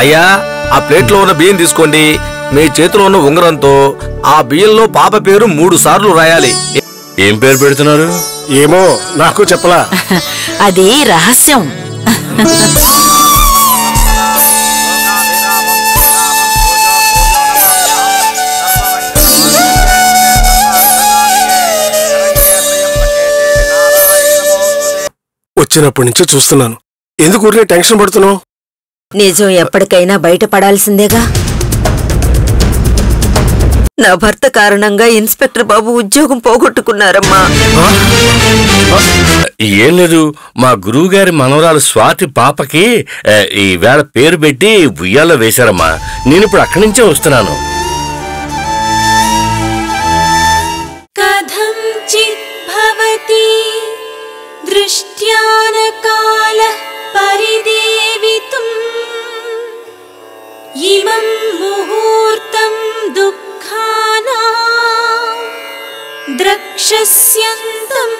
అయ్యా ఆ ప్లేట్లో ఉన్న బియ్యం తీసుకోండి మీ చేతిలో ఉన్న ఉంగరంతో ఆ బియ్యంలో పాప పేరు మూడు సార్లు రాయాలి ఏం పేరు పెడుతున్నారు ఏమో నాకు చెప్పలా అది రహస్యం వచ్చినప్పటి నుంచి చూస్తున్నాను ఎందుకు ఊరికే టెన్షన్ పడుతున్నావు నిజం ఎప్పటికైనా బయటపడాల్సిందేగా నా భర్త కారణంగా ఇన్స్పెక్టర్ బాబు ఉద్యోగం పోగొట్టుకున్నారమ్మా ఏం లేదు మా గురువు గారి మనవరాలు స్వాతి పాపకి ఆ, ఈ వేళ పేరు పెట్టి ఉయ్యాల్లో వేశారమ్మా నేను ఇప్పుడు అక్కడి నుంచే వస్తున్నాను कथञ्चित् भवति दृष्ट्यानकालः परिदेवितुम् इमं मुहूर्तं दुःखाना द्रक्षस्यन्तम्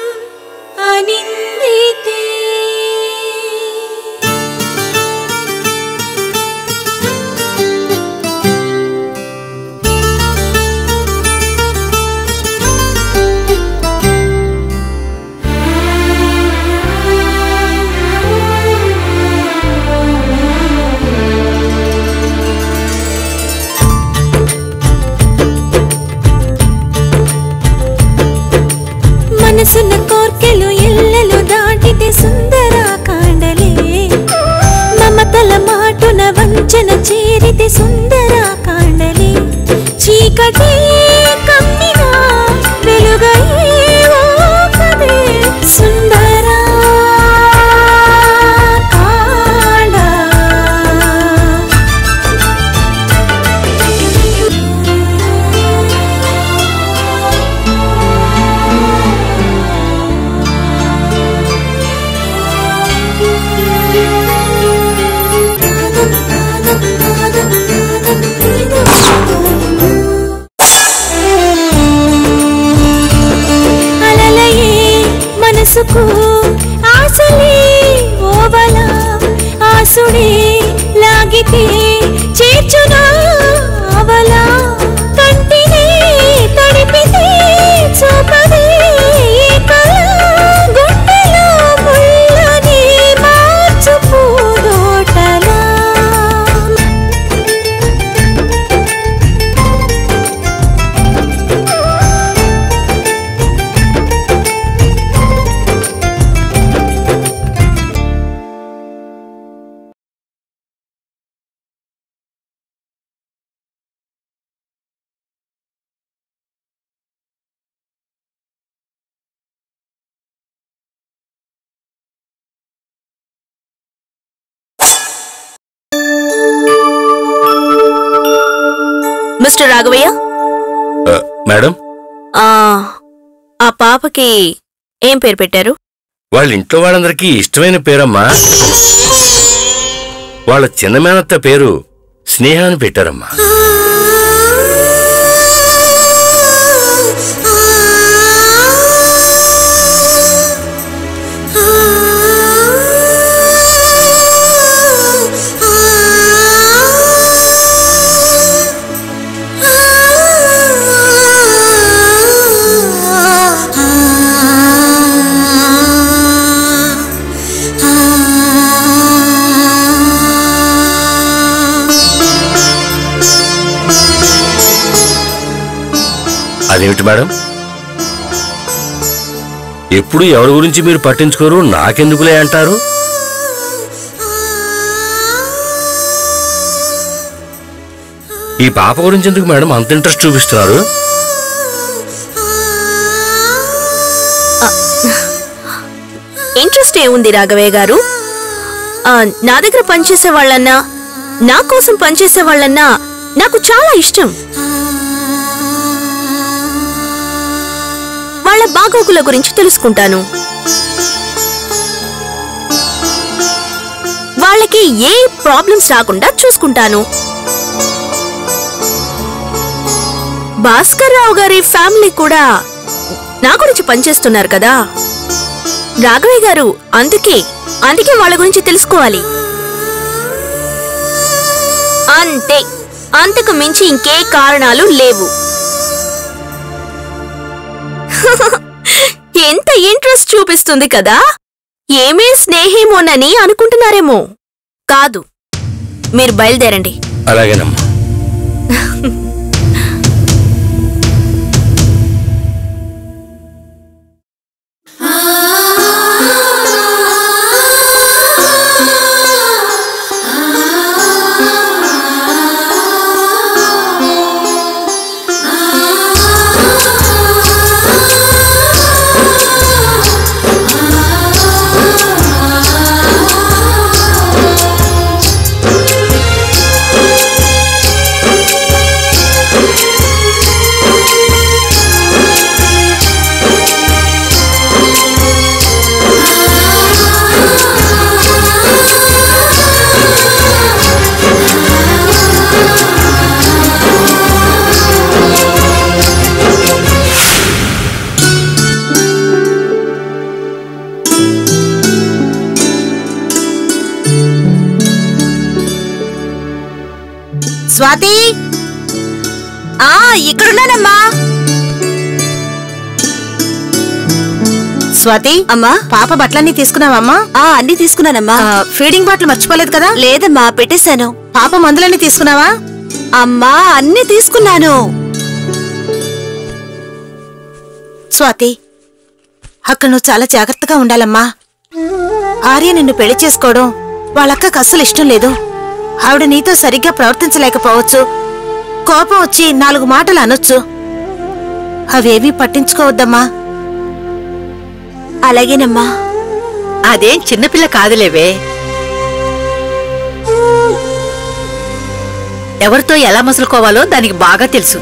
अनिन्दिते మనసున్న కోర్కెలు ఎల్లలు దాటితే సుందర కాండలే మమతల మాటున వంచన చేరితే సుందర కాండలే చీకటి కమ్మినా వెలుగయే ఓ కదే సుందర కాండ అలలయే మనసుకు ఆశలే ఓవల ఆసుడే లాగితే చేర్చునా అవల కంటినే తడిపితే చూపదే ఈ కళ గుండెలో ముళ్ళని మార్చు పూదోటలా మిస్టర్ రాఘవయ్య ఆ, మేడం ఆ ఆ పాపకి ఏం పేరు పెట్టారు వాళ్ళ ఇంట్లో వాళ్ళందరికీ ఇష్టమైన పేరమ్మా వాళ్ళ చిన్న మేనత్త పేరు స్నేహ అని పెట్టారమ్మా అదేమిటి మేడం ఎప్పుడు ఎవరి గురించి మీరు పట్టించుకోరు నాకెందుకులే అంటారు ఈ పాప గురించి ఎందుకు మేడం అంత ఇంట్రెస్ట్ చూపిస్తున్నారు ఇంట్రెస్ట్ ఏముంది రాఘవయ్య గారు ఆ, నా దగ్గర పనిచేసే వాళ్ళన్నా నా కోసం పనిచేసే వాళ్ళన్నా నాకు చాలా ఇష్టం వాళ్ళ బాగోగుల గురించి తెలుసుకుంటాను వాళ్ళకి ఏ ప్రాబ్లమ్స్ రాకుండా చూసుకుంటాను భాస్కర్ రావు గారి ఫ్యామిలీ కూడా నా గురించి పనిచేస్తున్నారు కదా రాఘవయ్య గారు అందుకే అందుకే వాళ్ళ గురించి తెలుసుకోవాలి అంతే అంతకు మించి ఇంకే కారణాలు లేవు ఎంత ఇంట్రెస్ట్ చూపిస్తుంది కదా ఏమే స్నేహేమోనని అనుకుంటున్నారేమో కాదు మీరు బయలుదేరండి అలాగేనమ్మా స్వాతి ఆ ఇక్కడున్నానమ్మా స్వాతి అమ్మా పాప బట్టలన్నీ తీసుకున్నావమ్మా ఆ అన్ని తీసుకున్నానమ్మా ఆ, ఫీడింగ్ బాటిల్ మర్చిపోలేదు కదా లేదమ్మా పెట్టేశాను పాప మందులన్నీ తీసుకున్నావా అమ్మా అన్ని తీసుకున్నాను స్వాతి అక్కడ నువ్వు చాలా జాగ్రత్తగా ఉండాలమ్మా ఆర్య నిన్ను పెళ్లి చేసుకోవడం వాళ్ళక్కకు అస్సలు ఇష్టం లేదు ఆవిడ నీతో సరిగ్గా ప్రవర్తించలేకపోవచ్చు కోపం వచ్చి నాలుగు మాటలు అనొచ్చు అవేవీ పట్టించుకోవద్దమ్మా అలాగేనమ్మా అదేం చిన్నపిల్ల కాదులేవే ఎవరితో ఎలా మసులుకోవాలో దానికి బాగా తెలుసు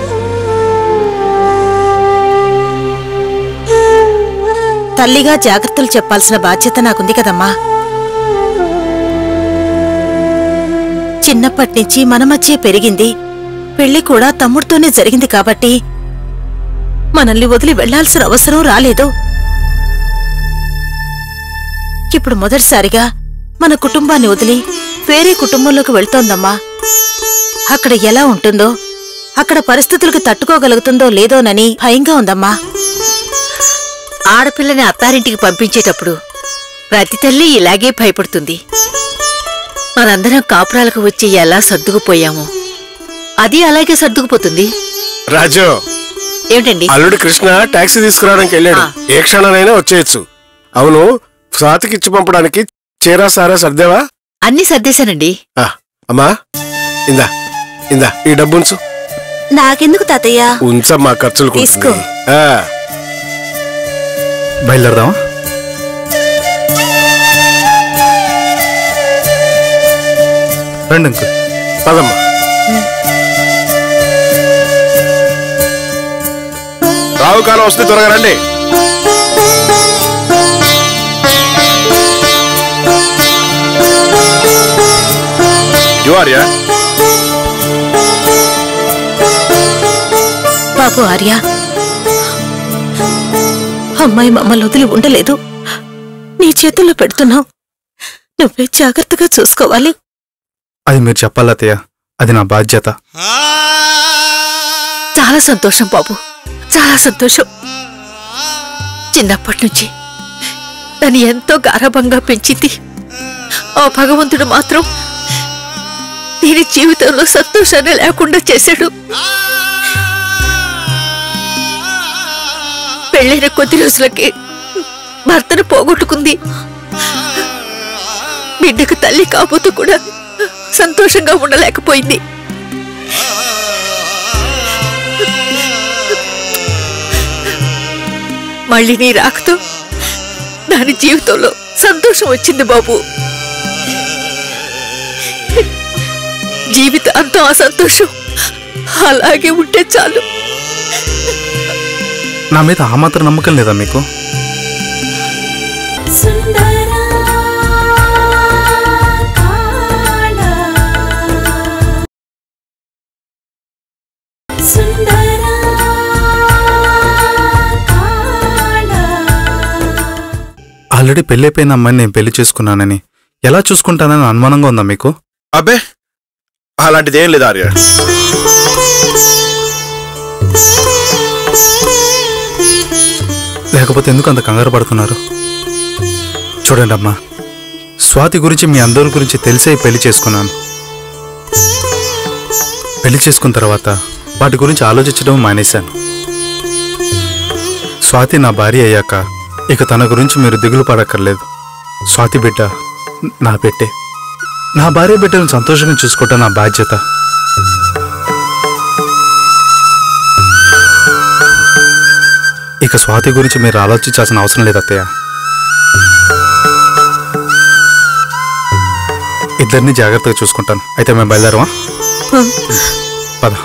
తల్లిగా జాగ్రత్తలు చెప్పాల్సిన బాధ్యత నాకుంది కదమ్మా చిన్నప్పటి నుంచి మన మధ్య పెరిగింది పెళ్లి కూడా తమ్ముడితోనే జరిగింది కాబట్టి మనల్ని వదిలి వెళ్లాల్సిన అవసరం రాలేదు ఇప్పుడు మొదటిసారిగా మన కుటుంబాన్ని వదిలి వేరే కుటుంబంలోకి వెళ్తోందమ్మా అక్కడ ఎలా ఉంటుందో అక్కడ పరిస్థితులకు తట్టుకోగలుగుతుందో లేదోనని భయంగా ఉందమ్మా ఆడపిల్లని అత్తారింటికి పంపించేటప్పుడు ప్రతి తల్లి ఇలాగే భయపడుతుంది మనందరం కాపురాలకు వచ్చి ఎలా సర్దుకుపోయామో అది అలాగే సర్దుకుపోతుంది రాజు ఏమిటండి అల్లుడు కృష్ణ టాక్సీ తీసుకురావడానికి వెళ్ళాడు ఏ క్షణానైనా వచ్చేయచ్చు అవును స్వాతికి ఇచ్చి పంపడానికి చీరా సారా సర్దేవా అన్ని సర్దేశానండి ఆ, అమ్మా ఇందా ఇందా ఈ డబ్బు ఉంచు నాకెందుకు తాతయ్య ఉంచమ్మా ఖర్చులు తీసుకో. బయలుదేరదామా రండి అంకుల్ పదమ్మా రావు కాలం వస్తే త్వరగా రండి ఆర్యా బాబు ఆర్య అమ్మాయి మమ్మల్ని వదిలి ఉండలేదు నీ చేతుల్లో పెడుతున్నావు నువ్వే జాగ్రత్తగా చూసుకోవాలి అది మీరు చెప్పాలి అత్తయ్య అది నా బాధ్యత చాలా సంతోషం బాబు చాలా సంతోషం చిన్నప్పటి నుంచి తను ఎంతో గారభంగా పెంచింది ఆ భగవంతుడు మాత్రం దీని జీవితంలో సంతోషాన్ని లేకుండా చేశాడు పెళ్ళైన కొద్ది రోజులకి భర్తను పోగొట్టుకుంది బిడ్డకు తల్లి కాబోతూ కూడా సంతోషంగా ఉండలేకపోయింది మళ్ళీ నీ రాకతో దాని జీవితంలో సంతోషం వచ్చింది బాబు జీవితాంతం ఆ సంతోషం అలాగే ఉంటే చాలు నా మీద ఆ మాత్రం నమ్మకం లేదా మీకు సుందరా కాళా సుందరా కాళా ఆల్రెడీ పెళ్ళైపోయిన అమ్మాయిని నేను పెళ్లి చేసుకున్నానని ఎలా చూసుకుంటానని అనుమానంగా ఉందా మీకు అబ్బే అలాంటిదేం లేదు ఆర్య లేకపోతే ఎందుకు అంత కంగారు పడుతున్నారు చూడండి అమ్మా స్వాతి గురించి మీ అందరి గురించి తెలిసే పెళ్లి చేసుకున్నాను పెళ్లి చేసుకున్న తర్వాత వాటి గురించి ఆలోచించడం మానేశాను స్వాతి నా భార్య అయ్యాక ఇక తన గురించి మీరు దిగులు పడక్కర్లేదు స్వాతి బిడ్డ నా పెట్టే నా భార్య బిడ్డను సంతోషంగా చూసుకోవటం నా బాధ్యత ఇక స్వాతి గురించి మీరు ఆలోచించాల్సిన అవసరం లేదు అత్తయ్య ఇద్దరిని జాగ్రత్తగా చూసుకుంటాను అయితే మేము బయలుదేరమా పద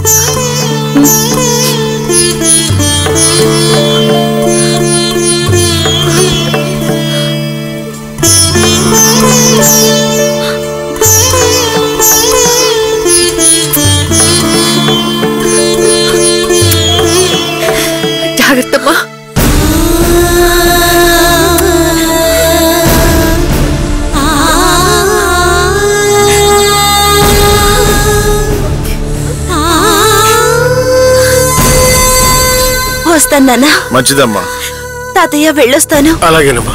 జాగ్రత్తమ్మా వస్తాను నాన్న మంచిదమ్మా తాతయ్య వెళ్ళొస్తాను అలాగేనమ్మా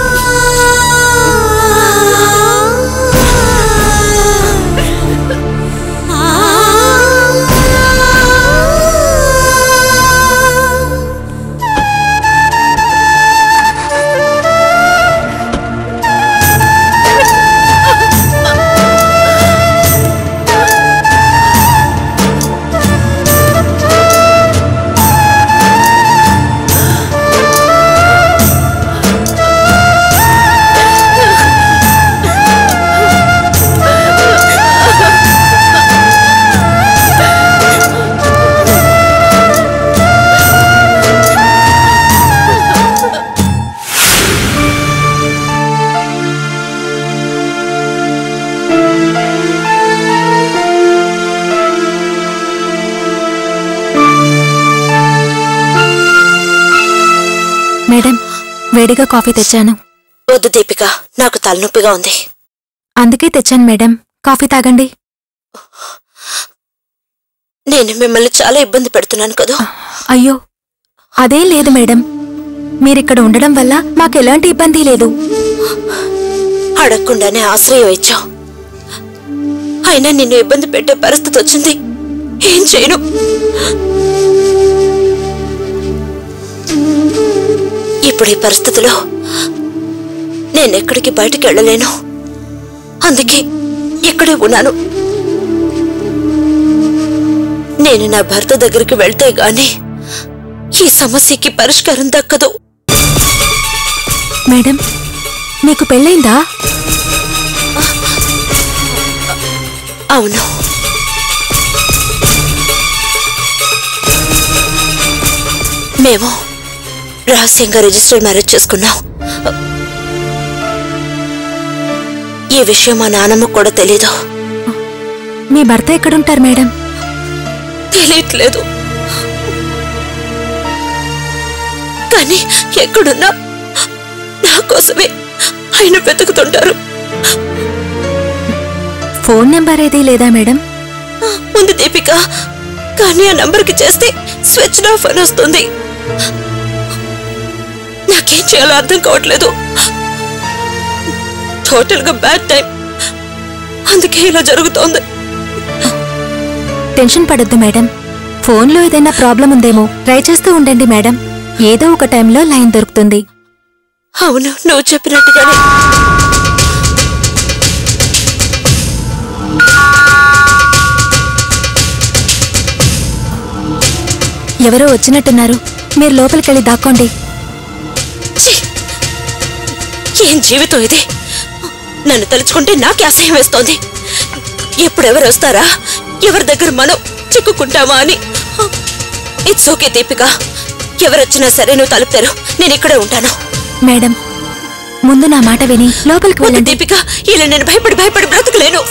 మేడం వేడిగా కాఫీ తెచ్చాను వద్దు దీపిక నాకు తలనొప్పిగా ఉంది అందుకే తెచ్చాను మేడం కాఫీ తాగండి నేను మిమ్మల్ని చాలా ఇబ్బంది పెడుతున్నాను కదా అయ్యో అదేం లేదు మేడం మీరిక్కడ ఉండడం వల్ల మాకు ఎలాంటి ఇబ్బంది లేదు అడగకుండానే ఆశ్రయం ఇచ్చావు అయినా నిన్ను ఇబ్బంది పెట్టే పరిస్థితి వచ్చింది ఏం చేయను ఇప్పుడు ఈ పరిస్థితిలో నేనెక్కడికి బయటికి వెళ్ళలేను అందుకే ఇక్కడే ఉన్నాను నేను నా భర్త దగ్గరికి వెళ్తే గాని ఈ సమస్యకి పరిష్కారం దక్కదు మేడం మీకు పెళ్ళైందా అవును మేము రహస్యంగా రిజిస్టర్డ్ మ్యారేజ్ చేసుకున్నాం ఈ విషయం మా నాన్నమ్మకు కూడా తెలీదు మీ భర్త ఎక్కడుంటారు మేడం తెలియట్లేదు కానీ ఎక్కడున్నా నా కోసమే ఆయన వెతుకుతుంటారు ఫోన్ నెంబర్ ఏదీ లేదా మేడం ఉంది దీపిక కానీ ఆ నంబర్కి చేస్తే స్విచ్ ఆఫ్ అని వస్తుంది నాకేం చేయాలో అర్థం కావట్లేదు టోటల్ గా బ్యాడ్ టైం అందుకే ఇలా జరుగుతోంది టెన్షన్ పడొద్దు మేడం ఫోన్లో ఏదైనా ప్రాబ్లం ఉందేమో ట్రై చేస్తూ ఉండండి మేడం ఏదో ఒక టైంలో లైన్ దొరుకుతుంది అవును నువ్వు చెప్పినట్టుగానే ఎవరో వచ్చినట్టున్నారు మీరు లోపలికెళ్ళి దాక్కోండి ఛీ! ఏం జీవితం ఇది నన్ను తలుచుకుంటే నాకే అసహ్యం వేస్తోంది ఎప్పుడెవరు వస్తారా ఎవరి దగ్గర మనం చిక్కుకుంటామా అని ఇట్స్ ఓకే దీపిక ఎవరొచ్చినా సరే నువ్వు తలుపుతారు నేను ఇక్కడే ఉంటాను మేడం ముందు నా మాట విని లోపలికి వద్దు వెళ్ళండి దీపిక ఇలా నేను భయపడి భయపడి బ్రతకలేను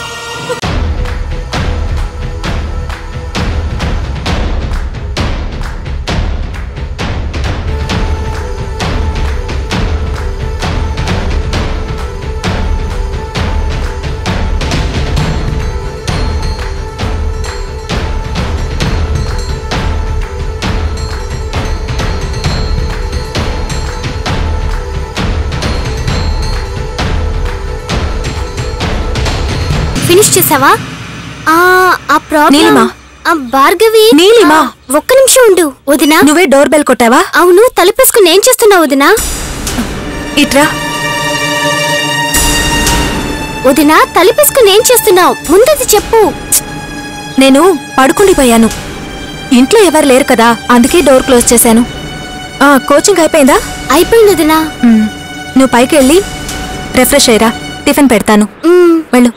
ఫినిష్ చేసావా ఆ ఆ ప్రాబ్లం నీలిమా. ఆ భార్గవి నీలిమా. ఆ, ఒక్క నిమిషం ఉండు వదినా నువ్వే డోర్ బెల్ కొట్టావా అవును తలుపేసుకుని ఏం చేస్తున్నావు వదినా ఇట్రా వదినా తలుపేసుకుని ఏం చేస్తున్నావు ముందది చెప్పు నేను పడుకుండిపోయాను ఇంట్లో ఎవరు లేరు కదా అందుకే డోర్ క్లోజ్ చేశాను ఆ కోచింగ్ అయిపోయిందా అయిపోయింది వదినా మ్, నువ్వు పైకి వెళ్ళి రిఫ్రెష్ అయ్యరా టిఫిన్ పెడతాను మ్, వెళ్ళు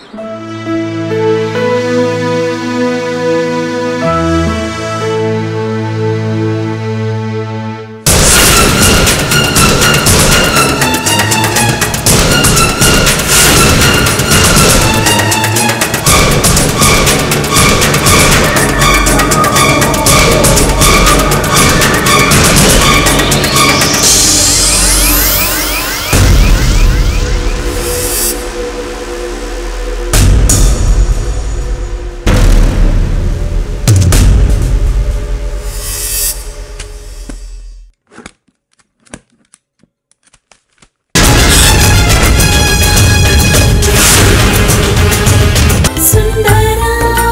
సుందరా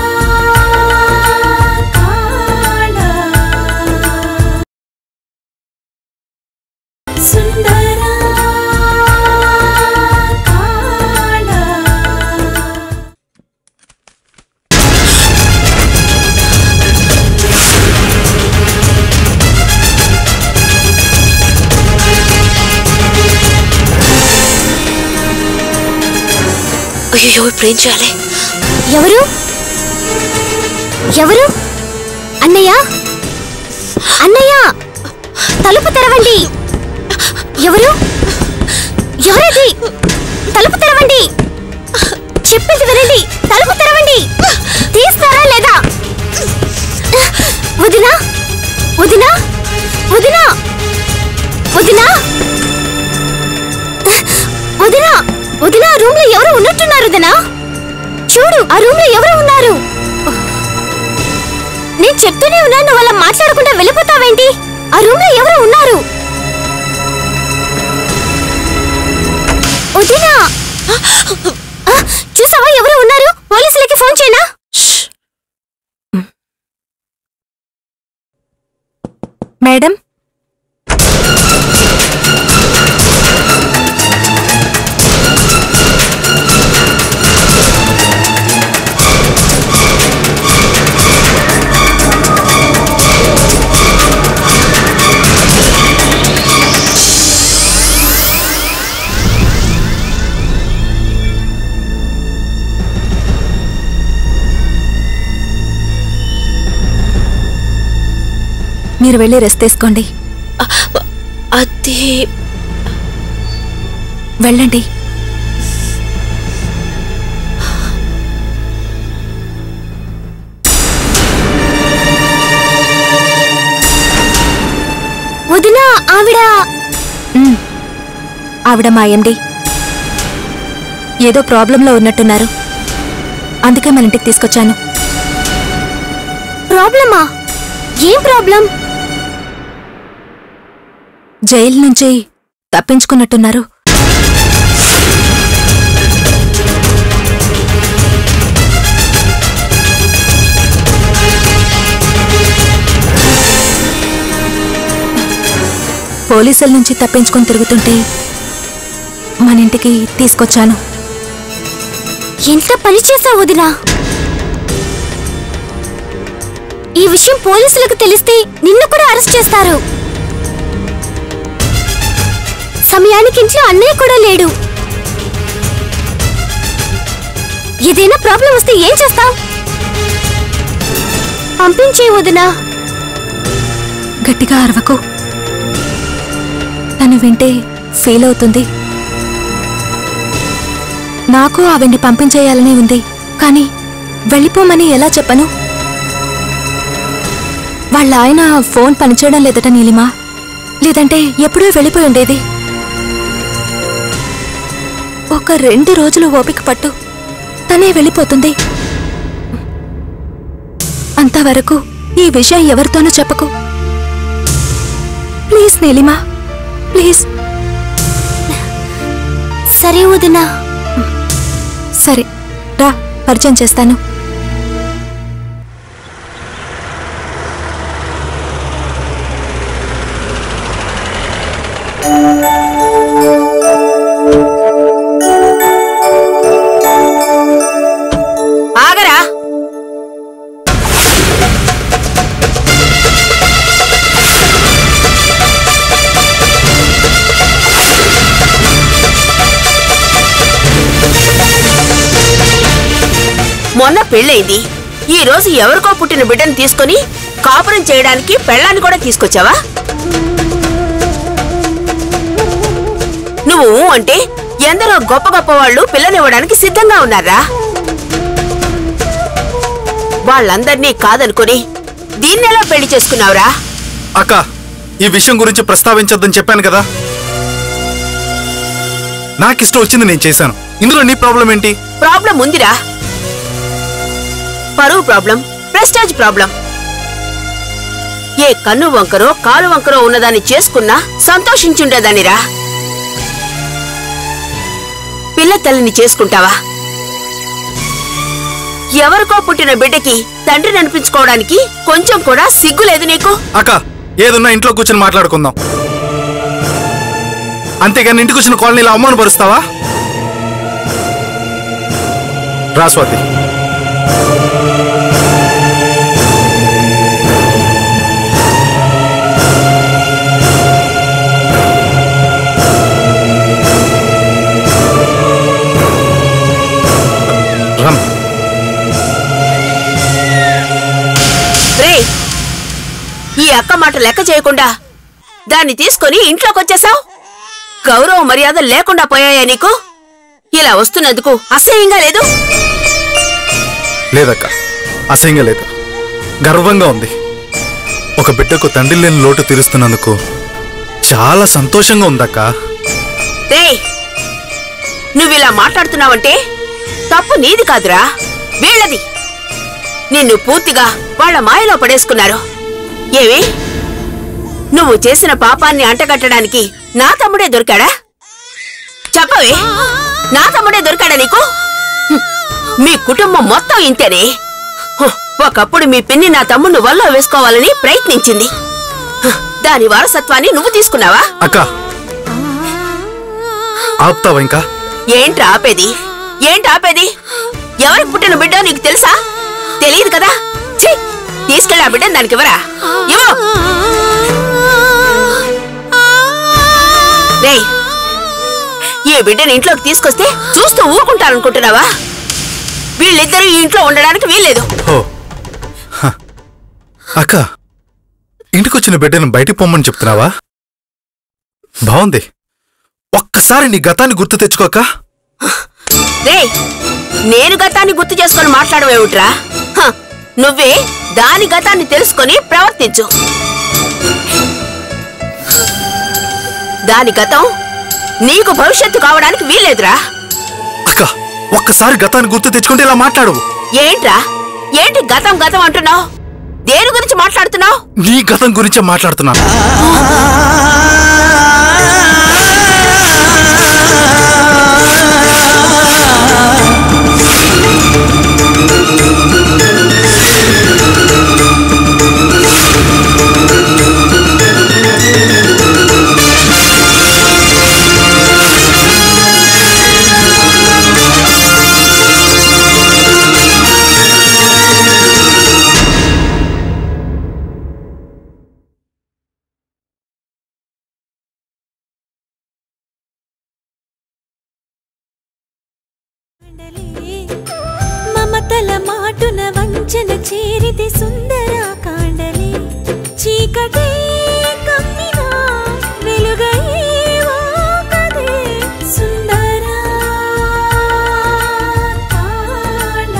కాండ సుందరా కాండ అయ్యో ఇప్పుడు ఏం చేయాలి ఎవరు ఎవరు అన్నయ్య అన్నయ్య తలుపు తెరవండి ఎవరు ఎవరది తలుపు తెరవండి చెప్పింది వినండి తలుపు తెరవండి తీస్తారా లేదా వదినా వదినా వదినా వదినా వదినా వదినా రూమ్ లో ఎవరు ఉన్నట్టున్నారు వదినా చూడు ఆ రూమ్ లో ఎవరు ఉన్నారు నేను చెప్తూనే ఉన్నాను నువ్వు అలా మాట్లాడకుండా వెళ్ళిపోతావేంటి ఆ రూమ్ లో ఎవరు ఉన్నారు వదినా ఆ, చూసావా ఎవరు ఉన్నారు పోలీసులకి ఫోన్ చేయనా మేడం మీరు వెళ్ళి రెస్ట్ తీసుకోండి అది వెళ్ళండి వదినా ఆవిడ మ్, ఆవిడ మా ఎండి ఏదో ప్రాబ్లంలో ఉన్నట్టున్నారు అందుకే మన ఇంటికి తీసుకొచ్చాను ప్రాబ్లమా ఏం ప్రాబ్లం జైలు నుంచి తప్పించుకున్నట్టున్నారు పోలీసుల నుంచి తప్పించుకొని తిరుగుతుంటే మన ఇంటికి తీసుకొచ్చాను ఎంత పని చేసావు వదినా ఈ విషయం పోలీసులకు తెలిస్తే నిన్ను కూడా అరెస్ట్ చేస్తారు సమయానికి ఇంట్లో అన్నయ్య కూడా లేడు ఏదైనా ప్రాబ్లం వస్తే ఏం చేస్తావు పంపించే వదినా గట్టిగా అరవకు తను వింటే ఫీల్ అవుతుంది నాకు ఆవిడ్ని పంపించేయాలని ఉంది కానీ వెళ్ళిపోమని ఎలా చెప్పను వాళ్ళ ఆయన ఫోన్ పనిచేయడం లేదట నీలిమా లేదంటే ఎప్పుడూ వెళ్ళిపోయి ఉండేది ఒక రెండు రోజులు ఓపిక పట్టు తనే వెళ్ళిపోతుంది అంతవరకు ఈ విషయం ఎవరితోనూ చెప్పకు ప్లీజ్ నీలిమా ప్లీజ్ సరే వదినా సరే రా పరిచయం చేస్తాను ఆగరా మొన్న పెళ్ళైంది ఈ రోజు ఎవరికో పుట్టిన బిడ్డను తీసుకొని కాపురం చేయడానికి పెళ్ళాన్ని కూడా తీసుకొచ్చావా నువ్వు ఊ అంటే ఎందరో గొప్ప గొప్ప వాళ్ళు పిల్లనివ్వడానికి సిద్ధంగా ఉన్నారా వాళ్ళందర్నీ కాదనుకొని దీన్నెలా పెళ్లి చేసుకున్నావురా అక్క ఈ విషయం గురించి ప్రస్తావించొద్దని చెప్పాను కదా నాకిష్టం వచ్చింది నేను చేశాను ఇందులో నీ ప్రాబ్లం ఏంటి ప్రాబ్లం ఉందిరా పరువు ప్రాబ్లం ప్రెస్టేజ్ ప్రాబ్లం ఏ కన్ను వంకరో కాలు వంకరో ఉన్నదాన్ని చేసుకున్నా సంతోషించుండేదానిరా పిల్ల తల్లిని చేసుకుంటావా ఎవరికో పుట్టిన బిడ్డకి తండ్రిని అనిపించుకోవడానికి కొంచెం కూడా సిగ్గు లేదు నీకు అక్క ఏదున్నా ఇంట్లో కూర్చొని మాట్లాడుకుందాం అంతేగాని ఇంటికి వచ్చిన కాలనీలో అవమానపరుస్తావా రా స్వాతి రమ్ రే ఈ అక్క మాట లెక్క చేయకుండా దాన్ని తీసుకొని ఇంట్లోకి వచ్చేసావు గౌరవ మర్యాద లేకుండా పోయాయా నీకు ఇలా వస్తున్నందుకు అసహ్యంగా లేదు లేదక్క అసహ్యంగా లేదు గర్వంగా ఉంది ఒక బిడ్డకు తండ్రి లేని లోటు తీరుస్తున్నందుకు చాలా సంతోషంగా ఉందక్క రే నువ్విలా మాట్లాడుతున్నావంటే తప్పు నీది కాదురా వీళ్ళది నిన్ను పూర్తిగా వాళ్ళ మాయలో పడేసుకున్నారు ఏమి నువ్వు చేసిన పాపాన్ని అంటగట్టడానికి నా తమ్ముడే దొరికాడా చెప్పవే నా తమ్ముడే దొరికాడా నీకు హ్మ్. మీ కుటుంబం మొత్తం ఇంతేనే హ్మ్. ఒకప్పుడు మీ పిన్ని నా తమ్ముడిని వల్ల వేసుకోవాలని ప్రయత్నించింది హ్మ్. దాని వారసత్వాన్ని నువ్వు తీసుకున్నావా అక్క ఆపుతావా ఇంకా ఏంటి ఆపేది ఏంటి ఆపేది ఎవరికి పుట్టిన బిడ్డ నీకు తెలుసా తెలియదు కదా ఛీ! తీసుకెళ్ళి ఆ బిడ్డను దానికి ఇవ్వరా ఇవ్వు రేయ్, ఈ బిడ్డని ఇంట్లోకి తీసుకొస్తే చూస్తూ ఊరుకుంటారనుకుంటున్నావా వీళ్ళిద్దరూ ఈ ఇంట్లో ఉండడానికి వీల్లేదు ఓ హ. అక్క ఇంటికొచ్చిన బిడ్డను బయటికి పొమ్మని చెప్తున్నావా బాగుంది ఒక్కసారి నీ గతాన్ని గుర్తు తెచ్చుకోక రేయ్ నేను గతాన్ని గుర్తు చేసుకొని మాట్లాడవేమిట్రా హ, నువ్వే దాని గతాన్ని తెలుసుకొని ప్రవర్తించు దాని గతం నీకు భవిష్యత్తు కావడానికి వీల్లేదురా అక్క ఒక్కసారి గతాన్ని గుర్తు తెచ్చుకుంటే ఇలా మాట్లాడు ఏంట్రా ఏంటి గతం గతం అంటున్నావు దేని గురించి మాట్లాడుతున్నావు నీ గతం గురించే మాట్లాడుతున్నాను మమతల మాటున వంచన చేరితే సుందర కాండలే చీకటే కమ్మినా వెలుగయ్యేవో కదే సుందర కాండ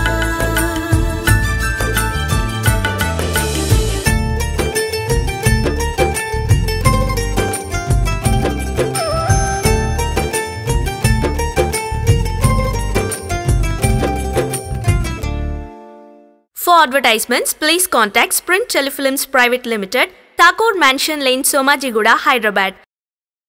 For advertisements, please contact Sprint Telefilms Private Limited, Thakur Mansion Lane, Somajiguda, Hyderabad.